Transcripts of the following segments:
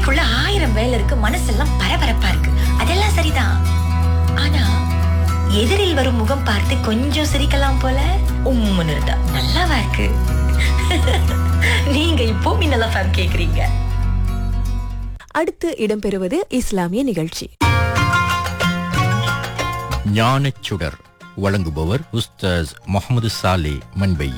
வீட்டுக்குள்ள ஆயிரம் வேலை இருக்கு மனசெல்லாம் பரபரப்பா இருக்கு அதெல்லாம் சரிதான் ஆனா எதிரில் வரும் முகம் பார்த்து கொஞ்சம் சிரிக்கலாம் போல உம்முன்னு இருந்தா நல்லாவா இருக்கு நீங்க இப்போ மின்னலா ஃபேம் கேக்குறீங்க அடுத்து இடம்பெறுவது இஸ்லாமிய நிகழ்ச்சி ஞானச்சுடர் வழங்குபவர் உஸ்தாஸ் முகமது சாலே மண்பை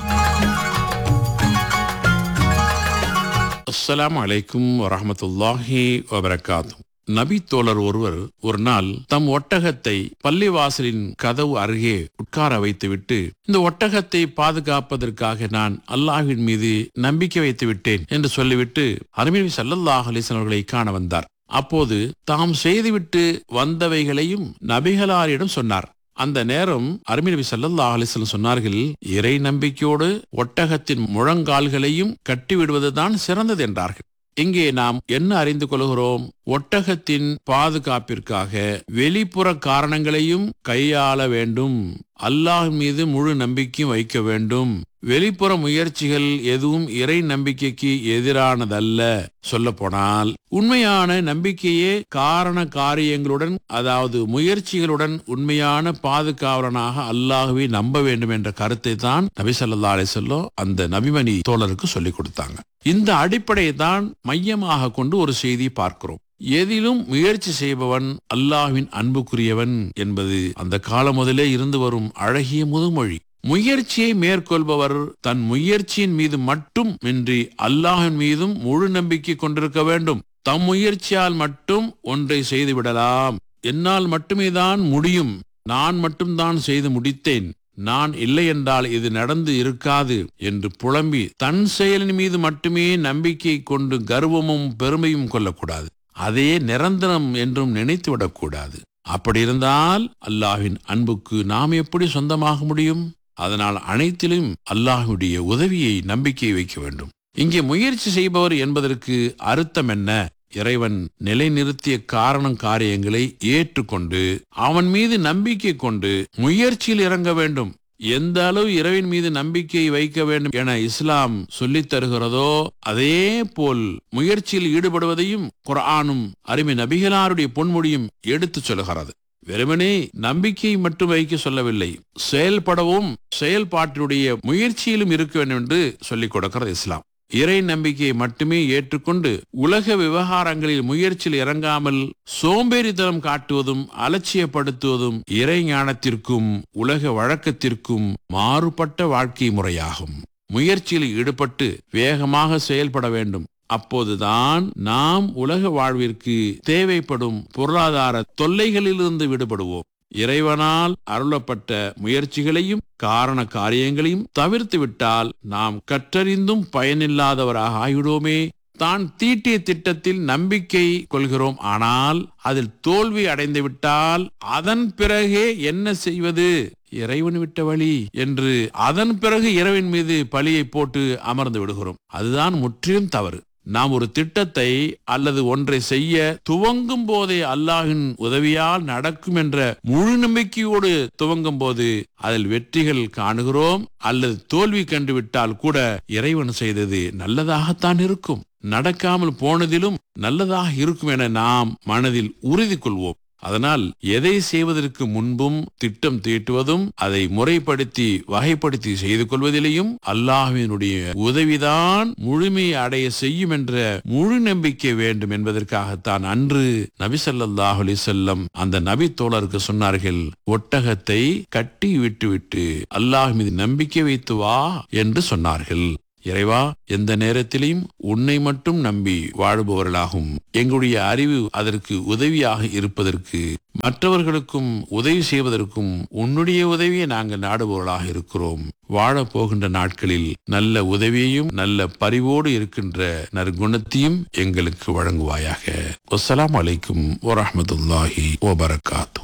அஸ்ஸலாமு அலைக்கும் வரஹமத்துல்லாஹி வபரகாத்து நபி தோழர் ஒருவர் ஒரு நாள் தம் ஒட்டகத்தை பள்ளிவாசலின் கதவு அருகே உட்கார வைத்துவிட்டு இந்த ஒட்டகத்தை பாதுகாப்பதற்காக நான் அல்லாஹ்வின் மீது நம்பிக்கை வைத்து விட்டேன் என்று சொல்லிவிட்டு அருமைவி சல்லல்லாஹ் அலிசன் அவர்களை காண வந்தார் அப்போது தாம் செய்துவிட்டு வந்தவைகளையும் நபிகளாரிடம் சொன்னார் அந்த நேரம் அருமை நபி ஸல்லல்லாஹு அலைஹி வஸல்லம் சொன்னார்கள் இறை நம்பிக்கையோடு ஒட்டகத்தின் முழங்கால்களையும் கட்டிவிடுவதுதான் சிறந்தது என்றார்கள் இங்கே நாம் என்ன அறிந்து கொள்கிறோம் ஒட்டகத்தின் பாதுகாப்பிற்காக வெளிப்புற காரணங்களையும் கையாள வேண்டும் அல்லாஹ் மீது முழு நம்பிக்கையும் வைக்க வேண்டும் வெளிப்புற முயற்சிகள் எதுவும் இறை நம்பிக்கைக்கு எதிரானதல்ல சொல்ல போனால் உண்மையான நம்பிக்கையே காரண காரியங்களுடன் அதாவது முயற்சிகளுடன் உண்மையான பாதுகாவலனாக அல்லாஹ்வை நம்ப வேண்டும் என்ற கருத்தை தான் நபி ஸல்லல்லாஹு அலைஹி வஸல்லம் அந்த நபிமணி தோழருக்கு சொல்லிக் கொடுத்தாங்க இந்த அடிப்படையை தான் மையமாக கொண்டு ஒரு செய்தி பார்க்கிறோம் எதிலும் முயற்சி செய்பவன் அல்லாஹ்வின் அன்புக்குரியவன் என்பது அந்த காலம் முதலே இருந்து வரும் அழகிய முதுமொழி முயற்சியை மேற்கொள்பவர் தன் முயற்சியின் மீது மட்டும் இன்றி அல்லாஹின் மீதும் முழு நம்பிக்கை கொண்டிருக்க வேண்டும் தம் முயற்சியால் மட்டும் ஒன்றை செய்து விடலாம் என்னால் மட்டுமே தான் முடியும் நான் மட்டும்தான் செய்து முடித்தேன் நான் இல்லை என்றால் இது நடந்து இருக்காது என்று புலம்பி தன் செயலின் மீது மட்டுமே நம்பிக்கை கொண்டு கர்வமும் பெருமையும் கொள்ளக்கூடாது அதே நிரந்தரம் என்றும் நினைத்து விடக்கூடாது அப்படி இருந்தால் அல்லாஹ்வின் அன்புக்கு நாம் எப்படி சொந்தமாக முடியும் அதனால் அனைத்திலும் அல்லாஹ்வுடைய உதவியை நம்பிக்கை வைக்க வேண்டும் இங்கே முயற்சி செய்பவர் என்பதற்கு அர்த்தம் என்ன இறைவன் நிலைநிறுத்திய காரணம் காரியங்களை ஏற்றுக்கொண்டு அவன் மீது நம்பிக்கை கொண்டு முயற்சியில் இறங்க வேண்டும் எந்த அளவு இறைவன் மீது நம்பிக்கை வைக்க வேண்டும் என இஸ்லாம் சொல்லித் தருகிறதோ அதே போல் முயற்சியில் ஈடுபடுவதையும் குர்ஆனும் அருமை நபிகளாருடைய பொன்மொழியும் எடுத்துச் சொல்கிறது வெறுமனே நம்பிக்கை மட்டும் வைக்க சொல்லவில்லை செயல்படவும் செயல்பாட்டினுடைய முயற்சியிலும் இருக்க வேண்டும் என்று சொல்லிக் கொடுக்கிறது இஸ்லாம் இறை நம்பிக்கையை மட்டுமே ஏற்றுக்கொண்டு உலக விவகாரங்களில் முயற்சியில் இறங்காமல் சோம்பேறித்தனம் காட்டுவதும் அலட்சியப்படுத்துவதும் இறை ஞானத்திற்கும் உலக வழக்கத்திற்கும் மாறுபட்ட வாழ்க்கை முறையாகும் முயற்சியில் ஈடுபட்டு வேகமாக செயல்பட வேண்டும் அப்போதுதான் நாம் உலக வாழ்விற்கு தேவைப்படும் பொருளாதார தொல்லைகளிலிருந்து விடுபடுவோம் இறைவனால் அருளப்பட்ட முயற்சிகளையும் காரண காரியங்களையும் தவிர்த்து விட்டால் நாம் கற்றறிந்தும் பயனில்லாதவராக ஆகிவிடுவோமே தான் தீட்டிய திட்டத்தில் நம்பிக்கை கொள்கிறோம் ஆனால் அதில் தோல்வி அடைந்து விட்டால் அதன் பிறகே என்ன செய்வது இறைவன் விட்ட வழி என்று அதன் பிறகு இறைவன் மீது பழியை போட்டு அமர்ந்து விடுகிறோம் அதுதான் முற்றிலும் தவறு நாம் ஒரு திட்டத்தை அல்லது ஒன்றை செய்ய துவங்கும் போதே அல்லாஹின் உதவியால் நடக்கும் என்ற முழு நம்பிக்கையோடு துவங்கும் போது அதில் வெற்றிகள் காணுகிறோம் அல்லது தோல்வி கண்டுவிட்டால் கூட இறைவன் செய்தது நல்லதாகத்தான் இருக்கும் நடக்காமல் போனதிலும் நல்லதாக இருக்கும் என நாம் மனதில் உறுதி கொள்வோம் அதனால் எதை செய்வதற்கு முன்பும் திட்டம் தீட்டுவதும் அதை முறைப்படுத்தி வகைப்படுத்தி செய்து கொள்வதிலேயும் அல்லாஹ்வினுடைய உதவிதான் முழுமையை அடைய செய்யும் என்ற முழு நம்பிக்கை வேண்டும் என்பதற்காகத்தான் அன்று நபி ஸல்லல்லாஹு அலைஹி வஸல்லம் அந்த நபி தோழருக்கு சொன்னார்கள் ஒட்டகத்தை கட்டி விட்டுவிட்டு அல்லாஹ் மீது நம்பிக்கை வைத்து வா என்று சொன்னார்கள் இறைவா எந்த நேரத்திலையும் உன்னை மட்டும் நம்பி வாழுபவர்களாகும் எங்களுடைய அறிவு அதற்கு உதவியாக இருப்பதற்கு மற்றவர்களுக்கும் உதவி செய்வதற்கும் உன்னுடைய உதவியை நாங்கள் நாடுபவர்களாக இருக்கிறோம் வாழப் போகின்ற நாட்களில் நல்ல உதவியையும் நல்ல பரிவோடு இருக்கின்ற நற்குணத்தையும் எங்களுக்கு வழங்குவாயாக அஸ்ஸலாமு அலைக்கும் வரஹ்மத்துல்லாஹி வபரகாத்து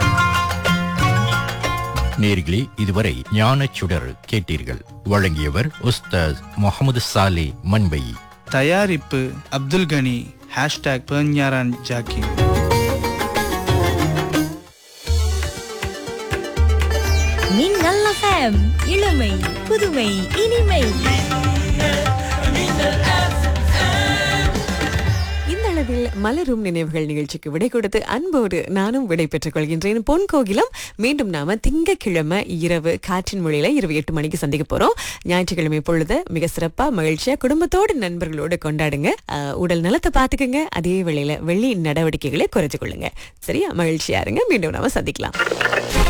நேர்களே இதுவரை ஞானச்சுடர் கேட்டீர்கள் வழங்கியவர் உஸ்தாஸ் முகமது சாலே மண்பை தயாரிப்பு அப்துல் கனி ஹேஷ்டாக் பெர்ஞாரான் ஜாக்கி மின்னல் ஃபேம் இளமை புதுமை இனிமை இந்த மனதில் மலரும் நினைவுகள் நிகழ்ச்சிக்கு விடை கொடுத்து அன்போடு நானும் விடை பெற்றுக் கொள்கின்றேன் பொன் கோகிலம் மீண்டும் நாம திங்கக்கிழமை இரவு காற்றின் மொழியில இருபத்தி எட்டு மணிக்கு சந்திக்க போறோம் ஞாயிற்றுக்கிழமை பொழுது மிக சிறப்பா மகிழ்ச்சியா குடும்பத்தோடு நண்பர்களோடு கொண்டாடுங்க அஹ், உடல் நலத்தை பாத்துக்கங்க அதே வேளையில வெள்ளி நடவடிக்கைகளை குறைச்சு கொள்ளுங்க சரியா மகிழ்ச்சியா இருங்க மீண்டும் நாம சந்திக்கலாம்